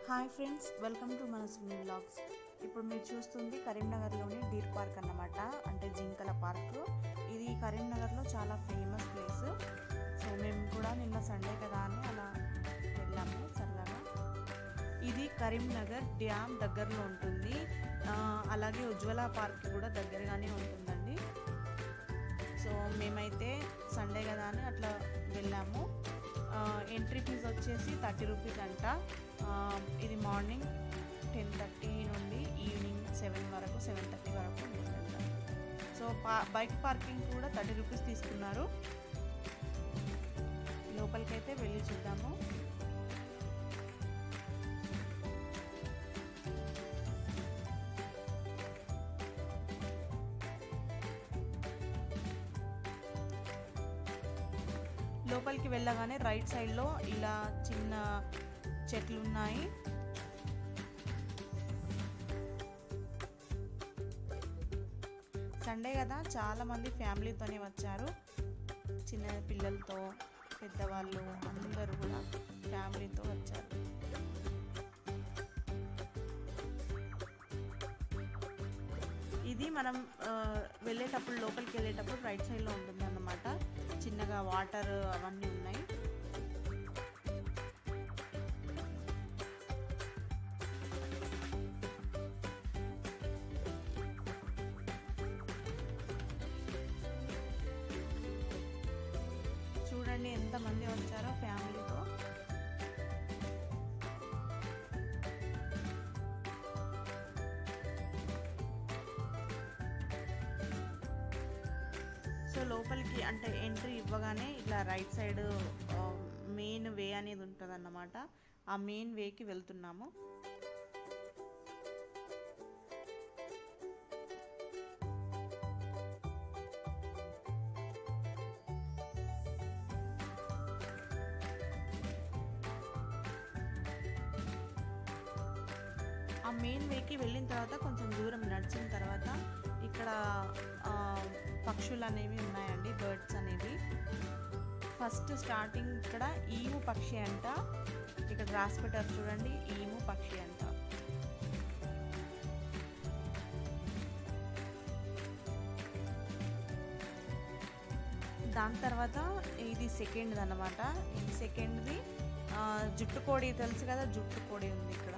hi friends welcome to మన సినీ blogs ఇప్పుడు మీరు చూస్తుంది కరీంనగర్లోని డీర్ పార్క్ అన్నమాట అంటే జింకల పార్క్ ఇది కరీంనగర్లో చాలా ఫేమస్ ప్లేస్ సో మేము కూడా నిన్న సండే కదా అని అలా వెళ్ళాము సరదాగా ఇది కరీంనగర్ డ్యామ్ దగ్గరలో ఉంటుంది ఆ, అలాగే ఉజ్వల పార్క్ కూడా దగ్గరగానే ఉంటుందండి సో మేమైతే సండే కదా అని అట్లా వెళ్ళాము ఎంట్రీ ఫీజు వచ్చేసి థర్టీ రూపీస్ అంట ఆ, ఇది మార్నింగ్ టెన్ థర్టీ నుండి ఈవినింగ్ సెవెన్ వరకు సెవెన్ థర్టీ వరకు ఉంటుందంట సో పా బైక్ పార్కింగ్ కూడా థర్టీ రూపీస్ తీసుకున్నారు లోపలికైతే వెళ్ళి చూద్దాము లోపలికి వెళ్ళగానే రైట్ సైడ్లో ఇలా చిన్న చెట్లు ఉన్నాయి సండే కదా చాలా మంది ఫ్యామిలీతోనే వచ్చారు చిన్న పిల్లలతో పెద్దవాళ్ళు అందరూ కూడా ఫ్యామిలీతో వచ్చారు ఇది మనం ఆ, వెళ్ళేటప్పుడు లోపలికి వెళ్ళేటప్పుడు రైట్ సైడ్లో ఉంటుంది అన్నమాట చిన్నగా వాటర్ అవన్నీ ఉన్నాయి చూడండి ఎంతమంది వచ్చారో ఫ్యామిలీతో సో లోపలికి అంటే ఎంట్రీ ఇవ్వగానే ఇట్లా రైట్ సైడ్ మెయిన్ వే అనేది ఉంటుంది అన్నమాట ఆ మెయిన్ వేకి వెళ్తున్నాము ఆ మెయిన్ వేకి వెళ్ళిన తర్వాత కొంచెం దూరం నడిచిన తర్వాత ఇక్కడ ఆ, పక్షులు అనేవి ఉన్నాయండి బర్డ్స్ అనేవి ఫస్ట్ స్టార్టింగ్ ఇక్కడ ఈము పక్షి అంట ఇక్కడ రాసి పెట్టారు చూడండి ఈము పక్షి అంట దాని తర్వాత ఇది సెకండ్ అన్నమాట ఇది సెకండ్ది జుట్టు కోడి తెలుసు కదా జుట్టు కోడి ఉంది ఇక్కడ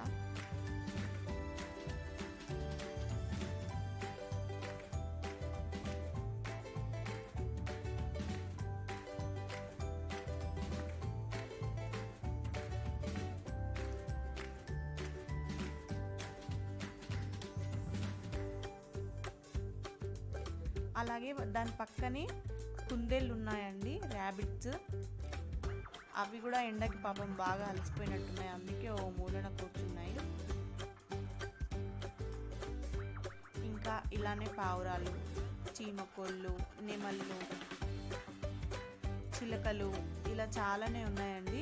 అలాగే దాని పక్కనే కుందేళ్ళు ఉన్నాయండి ర్యాబిట్స్ అవి కూడా ఎండకి పాపం బాగా అలసిపోయినట్టున్నాయి అందుకే ఓ మూలన కూర్చున్నాయి ఇంకా ఇలానే పావురాలు చీమకోళ్ళు నెమళ్ళు చిలకలు ఇలా చాలానే ఉన్నాయండి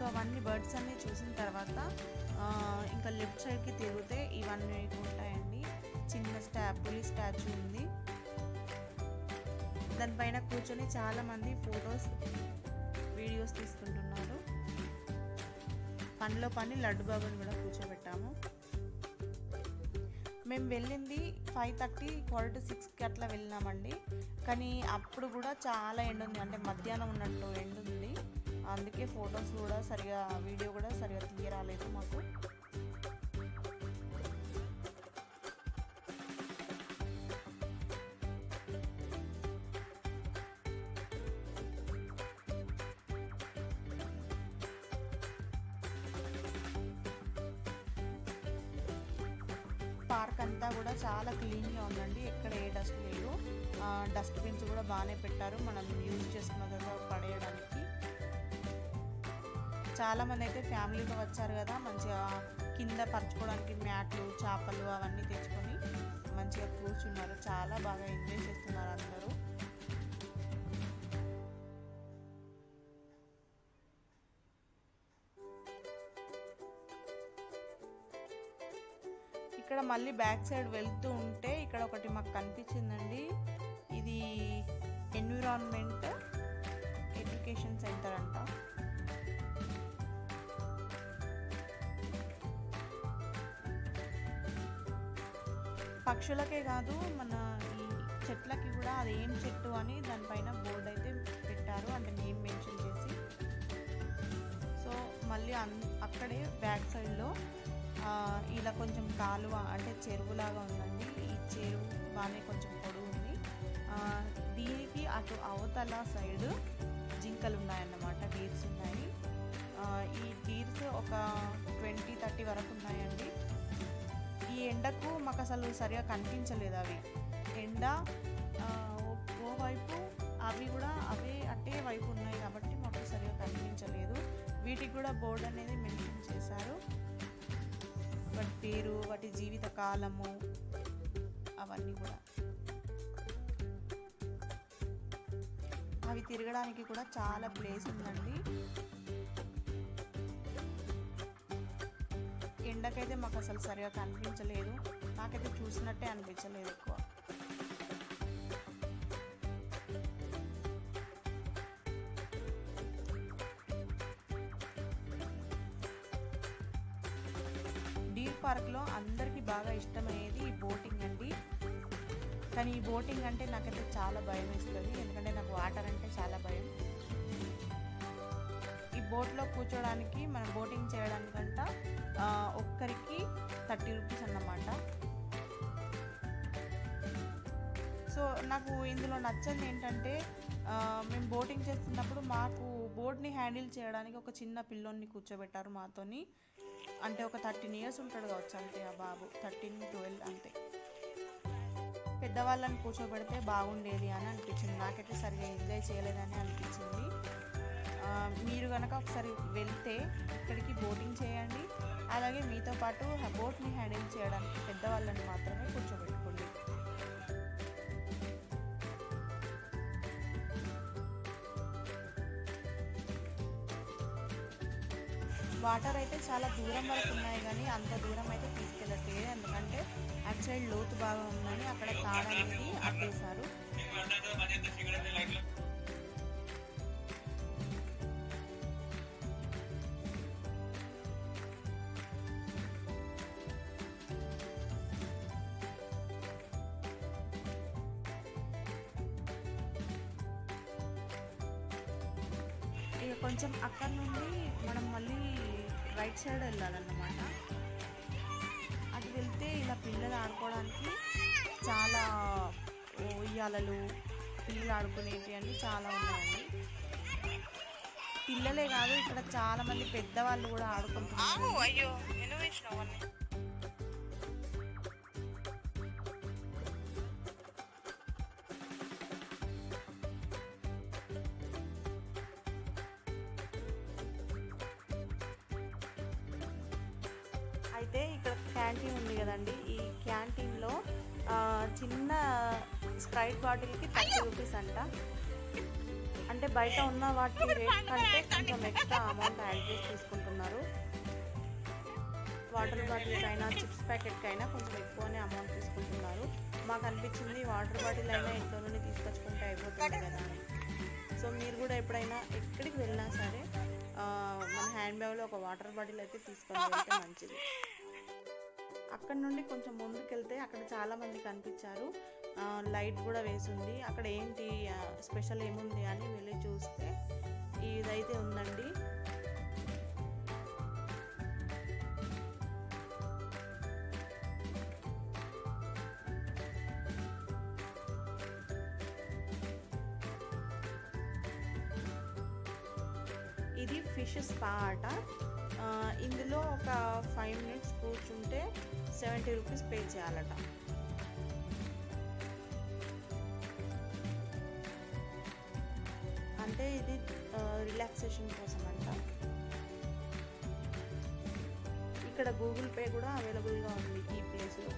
అవన్నీ బర్డ్స్ అన్నీ చూసిన తర్వాత ఆ, ఇంకా లెఫ్ట్ సైడ్కి తిరిగితే ఇవన్నీ ఉంటాయండి చిన్న స్టా పులి స్టాచ్యూ ఉంది దానిపైన కూర్చొని చాలామంది ఫొటోస్ వీడియోస్ తీసుకుంటున్నారు పనిలో పని లడ్డు బాబుని కూడా కూర్చోబెట్టాము మేము వెళ్ళింది ఫైవ్ థర్టీ క్వార్టర్ టు సిక్స్కి అట్లా వెళ్ళినామండి కానీ అప్పుడు కూడా చాలా ఎండ ఉంది అంటే మధ్యాహ్నం ఉన్నట్టు ఎండ ఉంది అందుకే ఫొటోస్ కూడా సరిగా వీడియో కూడా సరిగా తీయరాలేదు మాకు పార్క్ అంతా కూడా చాలా క్లీన్గా ఉందండి ఎక్కడ ఏ డస్ట్ లేదు డస్ట్బిన్స్ కూడా బాగానే పెట్టారు మనం యూజ్ చేసుకున్న తర్వాత పడేయడానికి చాలామంది అయితే ఫ్యామిలీతో వచ్చారు కదా మంచిగా కింద పరచుకోవడానికి మ్యాట్లు చేపలు అవన్నీ తెచ్చుకొని మంచిగా కూర్చున్నారు చాలా బాగా ఎంజాయ్ చేస్తున్నారు అందరూ ఇక్కడ మళ్ళీ బ్యాక్ సైడ్ వెళ్తూ ఉంటే ఇక్కడ ఒకటి మాకు కనిపించిందండి ఇది ఎన్విరాన్మెంట్ ఎడ్యుకేషన్ సెంటర్ అంట పక్షులకే కాదు మన ఈ చెట్లకి కూడా అది ఏం చెట్టు అని దానిపైన బోర్డు అయితే పెట్టారు అంటే నేమ్ మెన్షన్ చేసి సో మళ్ళీ అన్ అక్కడే బ్యాక్ సైడ్లో ఆ, ఇలా కొంచెం కాలువ అంటే చెరువులాగా ఉందండి ఈ చెరువు బాగానే కొంచెం పొడవు ఉంది ఆ, దీనికి అటు అవతల సైడ్ జింకలు ఉన్నాయన్నమాట డీర్స్ ఉన్నాయి ఆ, ఈ డీర్స్ ఒక ట్వంటీ థర్టీ వరకు ఉన్నాయండి ఈ ఎండకు మాకు అసలు సరిగా కనిపించలేదు అవి ఎండ ఆ, ఓ- ఓవైపు అవి కూడా అవే అట్టే వైపు ఉన్నాయి కాబట్టి మాకు సరిగా కనిపించలేదు వీటికి కూడా బోర్డు అనేది మెన్షన్ చేశారు వాటి పేరు వాటి జీవిత కాలము అవన్నీ కూడా అవి తిరగడానికి కూడా చాలా ప్లేస్ ఉందండి ఎండకైతే మాకు అసలు సరిగా కనిపించలేదు నాకైతే చూసినట్టే అనిపించలేదు ఎక్కువ డీర్ పార్క్లో అందరికీ బాగా ఇష్టమయ్యేది ఈ బోటింగ్ అండి కానీ ఈ బోటింగ్ అంటే నాకైతే చాలా భయం వేస్తుంది ఎందుకంటే నాకు వాటర్ అంటే చాలా భయం ఈ బోట్లో కూర్చోడానికి మనం బోటింగ్ చేయడానికంట ఆ, ఒక్కరికి థర్టీ రూపీస్ అన్నమాట సో నాకు ఇందులో నచ్చంది ఏంటంటే ఆ, మేము బోటింగ్ చేస్తున్నప్పుడు మాకు బోట్ని హ్యాండిల్ చేయడానికి ఒక చిన్న పిల్లోని కూర్చోబెట్టారు మాతోని అంటే ఒక థర్టీన్ ఇయర్స్ ఉంటాడు కావచ్చు అంతే ఆ బాబు థర్టీన్ ట్వెల్వ్ అంతే పెద్దవాళ్ళని కూర్చోబెడితే బాగుండేది అని అనిపించింది నాకైతే సరిగా ఎంజాయ్ చేయలేదని అనిపించింది ఆ, మీరు కనుక ఒకసారి వెళ్తే ఇక్కడికి బోటింగ్ చేయండి అలాగే మీతో పాటు ఆ బోట్ని హ్యాండిల్ చేయడానికి పెద్దవాళ్ళని మాత్రమే కూర్చోబెట్టుకోండి వాటర్ అయితే చాలా దూరం వరకు ఉన్నాయి కానీ అంత దూరం అయితే తీసుకెళ్ళట్లేదు ఎందుకంటే అటు సైడ్ లోతు బాగా ఉందని అక్కడ తాడ అనేది అట్టేశారు ఇక కొంచెం అక్కడ నుండి మనం మళ్ళీ రైట్ సైడ్ వెళ్ళాలన్నమాట అటు వెళ్తే ఇలా పిల్లలు ఆడుకోవడానికి చాలా ఉయ్యాలలు పిల్లలు ఆడుకునేవి అన్నీ చాలా ఉన్నాయండి పిల్లలే కాదు ఇక్కడ చాలా మంది పెద్దవాళ్ళు కూడా ఆడుకుంటున్నారు అయ్యో ఎందుకు వేసినావు అన్నీ అయితే ఇక్కడ క్యాంటీన్ ఉంది కదండి ఈ క్యాంటీన్లో చిన్న స్ప్రైట్ బాటిల్కి థర్టీ రూపీస్ అంట అండ్ అంటే బయట ఉన్న వాటి రేట్ కంటే కొంచెం ఎక్స్ట్రా అమౌంట్ యాడ్ చేసి తీసుకుంటున్నారు వాటర్ బాటిల్ అయినా చిప్స్ ప్యాకెట్కి అయినా కొంచెం ఎక్కువనే అమౌంట్ తీసుకుంటున్నారు మాకు అనిపించింది వాటర్ బాటిల్ అయినా ఇంట్లో నుండి తీసుకొచ్చుకుంటే అయిపోతుంది కదా అని సో మీరు కూడా ఎప్పుడైనా ఎక్కడికి వెళ్ళినా సరే ఆ, మన హ్యాండ్ బ్యాగ్లో ఒక వాటర్ బాటిల్ అయితే తీసుకొని వెళ్తే మంచిది అక్కడ నుండి కొంచెం ముందుకెళ్తే అక్కడ చాలా మంది కనిపించారు ఆ, లైట్ కూడా వేసింది అక్కడ ఏంటి ఆ, స్పెషల్ ఏముంది అని వెళ్ళి చూస్తే ఇదైతే ఉందండి ఇది ఫిష్ స్పా అట ఆ, ఇందులో ఒక ఫైవ్ మినిట్స్ కూర్చుంటే సెవెంటీ రూపీస్ పే చేయాలట అంటే ఇది రిలాక్సేషన్ కోసం అంట ఇక్కడ గూగుల్ పే కూడా అవైలబుల్గా ఉంది ఈ ప్లేస్లో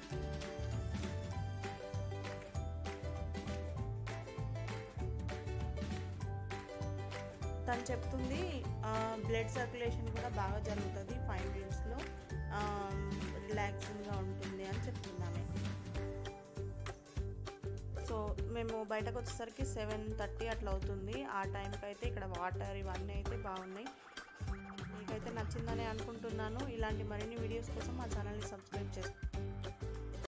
తను చెప్తుంది బ్లడ్ సర్క్యులేషన్ కూడా బాగా జరుగుతుంది ఫైవ్ మినిట్స్లో రిలాక్సింగ్గా ఉంటుంది అని చెప్తున్నామే సో మేము బయటకు వచ్చేసరికి సెవెన్ థర్టీ అట్లా అవుతుంది ఆ టైంకి అయితే ఇక్కడ వాటర్ ఇవన్నీ అయితే బాగున్నాయి మీకైతే నచ్చిందని అనుకుంటున్నాను ఇలాంటి మరిన్ని వీడియోస్ కోసం మా ఛానల్ని సబ్స్క్రైబ్ చేసుకోండి